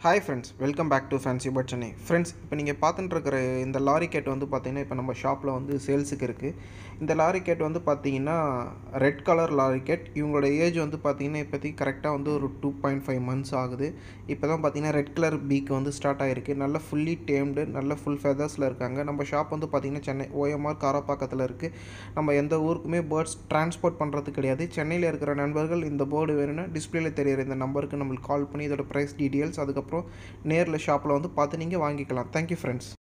hi friends welcome back to fancy bird Chennai friends இப்போ நீங்கள் பார்த்துட்டு இருக்கிற இந்த லாரி கேட் வந்து பார்த்தீங்கன்னா இப்போ நம்ம ஷாப்பில் வந்து சேல்ஸுக்கு இருக்குது இந்த லாரி கேட் வந்து பார்த்தீங்கன்னா ரெட் கலர் லாரி கேட் இவங்களோட ஏஜ் வந்து பார்த்தீங்கன்னா இப்போதைக்கு கரெக்டாக வந்து ஒரு டூ பாயிண்ட் ஃபைவ் மந்த்ஸ் ஆகுது இப்போ தான் பார்த்தீங்கன்னா ரெட் கலர் பீக் வந்து ஸ்டார்ட் ஆகிருக்கு நல்ல ஃபுல்லி டேம்டு நல்ல ஃபுல் ஃபெதர்ஸில் இருக்காங்க நம்ம ஷாப் வந்து பார்த்தீங்கன்னா சென்னை ஓஎம்ஆர் காராப்பாக்கத்தில் இருக்குது நம்ம எந்த ஊருக்குமே பேர்ட்ஸ் டிரான்ஸ்போர்ட் பண்ணுறது கிடையாது சென்னையில் இருக்கிற நண்பர்கள் இந்த போர்டு வேணும்னா டிஸ்பிளேல தெரியுற இந்த நம்பருக்கு நம்மளுக்கு கால் பண்ணி இதோட ப்ரைஸ் டீட்டெயில்ஸ் அதுக்கப்புறம் நேரில் ஷாப்பில் வந்து பார்த்து நீங்கள் வாங்கிக்கலாம் தேங்க்யூ ஃப்ரெண்ட்ஸ்